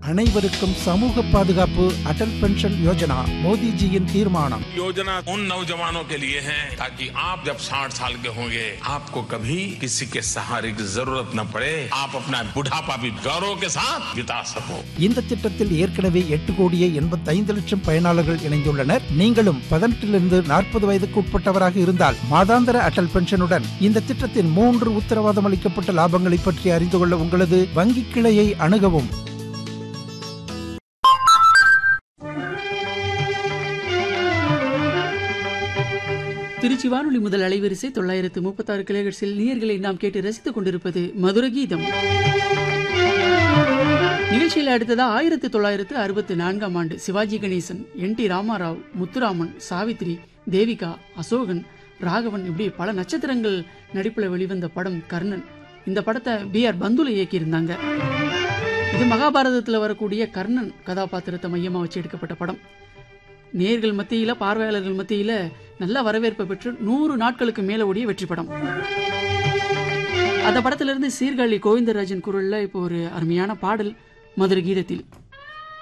அனைவருக்கும் சமூக பாதுகாப்பு அடல் பென்ஷன் யோஜனா மோடிஜியின் தீர்மானம் योजना उन नौजवानों के लिए है ताकि आप जब 60 साल के होंगे आपको कभी किसी के सहारे की जरूरत न पड़े आप अपना बुढ़ापा भी गौरव के साथ बिता सको இந்த திட்டத்தில் ஏற்கனவே எட்டு கோடியே எண்பத்தைந்து லட்சம் பயனாளர்கள் இணைந்துள்ளனர் நீங்களும் பதினெட்டிலிருந்து நாற்பது வயதுக்கு உட்பட்டவராக இருந்தால் மாதாந்திர அடல் பென்ஷனுடன் இந்த திட்டத்தின் மூன்று உத்தரவாதம் அளிக்கப்பட்ட லாபங்களை பற்றி அறிந்து கொள்ள உங்களது வங்கி கிளையை அணுகவும் திருச்சி வானொலி முதல் அலைவரிசை தொள்ளாயிரத்து முப்பத்தாறு கிலோஹெர்ட்ஸில் நேயர்களை நாம் கேட்டு ரசித்துக் கொண்டிருப்பது மதுர கீதம் நிகழ்ச்சியில் அடுத்ததா ஆயிரத்தி தொள்ளாயிரத்து அறுபத்தி நான்காம் ஆண்டு சிவாஜி கணேசன் என் டி ராமாராவ் முத்துராமன் சாவித்ரி தேவிகா அசோகன் ராகவன் இப்படி பல நட்சத்திரங்கள் நடிப்புல வெளிவந்த படம் கர்ணன் இந்த படத்தை பி ஆர் பந்துல இயக்கியிருந்தாங்க இது மகாபாரதத்தில் வரக்கூடிய கர்ணன் கதாபாத்திரத்தை மையமா வச்சு எடுக்கப்பட்ட படம் நேர்கள் மத்தியில பார்வையாளர்கள் மத்தியில நல்ல வரவேற்பை பெற்று நூறு நாட்களுக்கு மேல ஓடிய வெற்றி படம் அந்த படத்திலிருந்து சீர்காழி கோவிந்தராஜன் குரல்ல இப்போ ஒரு அருமையான பாடல் மதுர கீதத்தில்